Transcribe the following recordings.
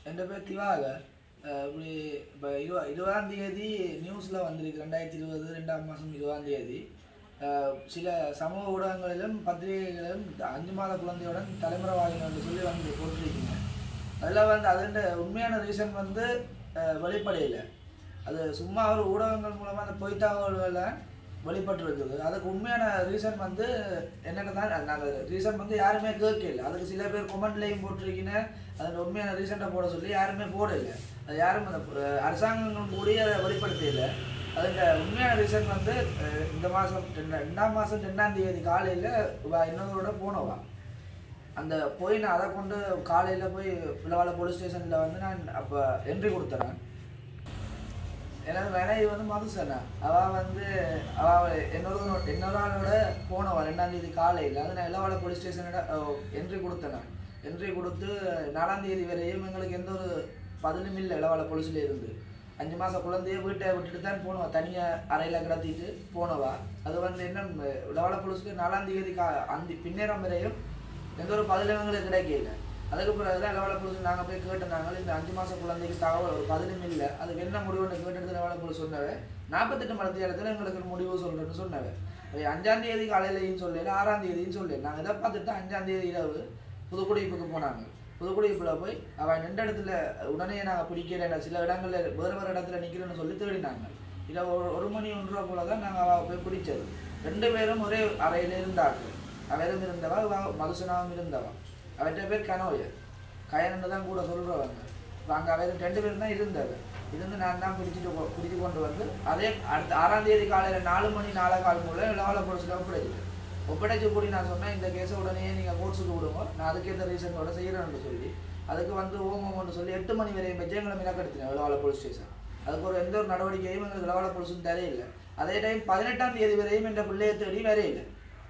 என் பேர் திவாகர் அஹ் இப்படி இப்போ இருவ இருபதாம் தேதி நியூஸில் வந்திருக்கு ரெண்டாயிரத்தி இருபது ரெண்டாம் மாதம் இருபதாம் தேதி அஹ் சில சமூக ஊடகங்களிலும் பத்திரிகைகளிலும் அஞ்சு மாத குழந்தையுடன் தலைமுறை வாங்கினு சொல்லி வந்து போட்டிருக்கீங்க அதில் வந்து அதோட உண்மையான ரீசன் வந்து வெளிப்படையில் அது சும்மா ஒரு ஊடகங்கள் மூலமாக அந்த பொய் தகவல்களை வெளிப்பட்டு இருக்குது அதுக்கு உண்மையான ரீசன் வந்து என்னென்ன தான் அந்த ரீசன் வந்து யாருமே கேட்கல அதுக்கு சில பேர் கொமெண்ட்லேயும் போட்டிருக்கீங்க அதில் உண்மையான ரீசெண்டாக போட சொல்லி யாருமே போடல அது யாரும் அந்த அஹ், அரசாங்கங்களும் கூடி அதை வெளிப்படுத்தல அதுக்கு உண்மையான ரீசன் வந்து அஹ், இந்த மாதம் ரெண்டாம் மாதம் ரெண்டாம் தேதி காலையில் இன்னொருவரோட போனவா அந்த போய் நான் அதை கொண்டு காலையில் போய் பிளவால போலீஸ் ஸ்டேஷனில் வந்து நான் அப்போ என்ட்ரி கொடுத்துறேன் எனது மனைவி வந்து மதுசனா அவள் வந்து அவள் என்னோட என்னோட ஆளோட போனவா ரெண்டாம் தேதி காலையில் அது நான் இளவால போலீஸ் ஸ்டேஷனோட என்ட்ரி கொடுத்தேன் நான் என்ட்ரி கொடுத்து நாலாம் தேதி வரையும் எங்களுக்கு எந்த ஒரு பதிலும் இல்லை இளவால போலீஸில் இருந்து அஞ்சு மாதம் குழந்தைய வீட்டை விட்டுட்டு தான் போனவா தனியாக அறையில் கிடத்திட்டு போனவா அது வந்து என்ன இளவால போலீஸுக்கு நாலாம் தேதி கா அந்த பின்னேறம் வரையும் எந்த ஒரு பதிலும் எங்களுக்கு கிடைக்கல அதுக்கு பிறகு தான் இளவால போலீஸ் நாங்கள் போய் கேட்டிருந்தாங்க இந்த அஞ்சு மாதம் குழந்தைக்கு தகவல் ஒரு பதிலும் இல்லை அதுக்கு என்ன முடிவுன்னு கேட்டது இளவால போலீஸ் சொன்னவே நாற்பத்தெட்டு மணி நேரத்தில் எங்களுக்கு ஒரு முடிவு சொல்கிறேன்னு சொன்னவே அது அஞ்சாம் தேதி காலையிலையும் சொல்லல ஆறாம் தேதியும் சொல்லல நாங்கள் இதை பார்த்துட்டு அஞ்சாம் தேதி இரவு புதுக்குடியிருப்புக்கு போனாங்க புதுக்குடியிருப்பில் போய் அவன் நின்ற இடத்துல உடனே நாங்கள் பிடிக்கிறேன் சில இடங்கள்ல வேறு வேறு இடத்துல நிற்கிறேன்னு சொல்லி தேடினாங்க இதை ஒரு ஒரு மணி ஒன்றரை போல தான் நாங்கள் அவள் போய் பிடிச்சது ரெண்டு பேரும் ஒரே அறையில் இருந்தாங்க அவரும் இருந்தவா இவ மதுசனாவும் இருந்தவா அவற்றை பேர் கனோயர் கயனன்னு தான் கூட சொல்கிறவங்க இப்போ அங்கே அவர் ரெண்டு பேரும் தான் இருந்தது இருந்து நான் தான் பிடிச்சிட்டு கொ- பிடிச்சு கொண்டு வந்து அதே அடுத்த ஆறாம் தேதி காலையில் நாலு மணி நாலா கால் மூலம் இளவால போலீஸில் ஒப்படைச்சிட்டேன் ஒப்படைச்சு கூடி நான் சொன்னேன் இந்த கேஸை உடனே நீங்கள் கோர்ட்ஸுக்கு விடுங்க நான் அதுக்கேற்ற ரீசனோட செய்கிறேன்னு சொல்லி அதுக்கு வந்து ஓமோன்னு சொல்லி எட்டு மணி வரையும் வெஜ்ஜங்களை மினக்கெடுத்தினேன் இளவால போலீஸ் ஸ்டேஷன் அதுக்கு ஒரு எந்த ஒரு நடவடிக்கையும் எங்களுக்கு இளவால போலீஸும் தரையில்லை அதே டைம் பதினெட்டாம் தேதி வரையும் என்ற பிள்ளையை தேடி வரையில்லை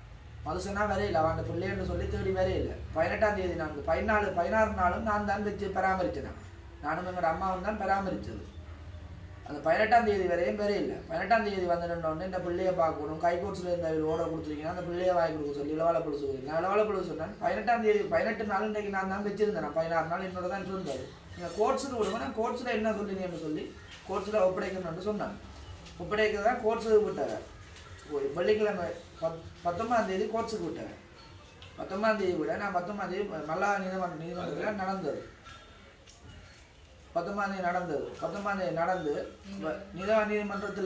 மதுசனா வரையில அவன் அந்த பிள்ளைன்னு சொல்லி தேடி வரையில பதினெட்டாம் தேதி நான் பதினாலு பதினாறு நாளும் நான் தான் வச்சு பராமரிச்சேன் நானும் எங்களோட அம்மாவும் தான் பராமரிச்சது அந்த பதினெட்டாம் தேதி வரையும் வரையில பதினெட்டாம் தேதி வந்து நின்றோடனே இந்த பிள்ளையை பார்க்கணும் கைகோட்ஸில் இருந்த ஓர்டர் கொடுத்துருக்கீங்கன்னா அந்த பிள்ளையை வாங்கி கொடுக்க சொல்லி இளவால புழுசு நான் இளவால புழுசு சொன்னேன் பதினெட்டாம் தேதி பதினெட்டு நாள் இன்றைக்கு நான் தான் வச்சிருந்தேன் நான் பதினாறு நாள் என்னோட தான் இருந்தாரு நீங்கள் கோர்ட்ஸுக்கு விடுங்க நான் கோர்ட்ஸில் என்ன சொல்லிங்கன்னு சொல்லி கோர்ட்ஸில் ஒப்படைக்கணும்னு சொன்னாங்க ஒப்படைக்க தான் கோர்ட்ஸுக்கு விட்டாங்க ஓ- வெள்ளிக்கிழமை பத் பத்தொன்பதாம் தேதி கோர்ட்ஸுக்கு விட்டாங்க பத்தொன்பதாம் தேதி விட நான் பத்தொன்பதாம் தேதி மல்லா நீதிமன்ற நீதிமன்றத்தில் நடந்தது பத்தொன்பதாம் தேதி நடந்தது பத்தொன்பதாம் தேதி நடந்து நீதிமன்ற நீதிமன்றத்தில்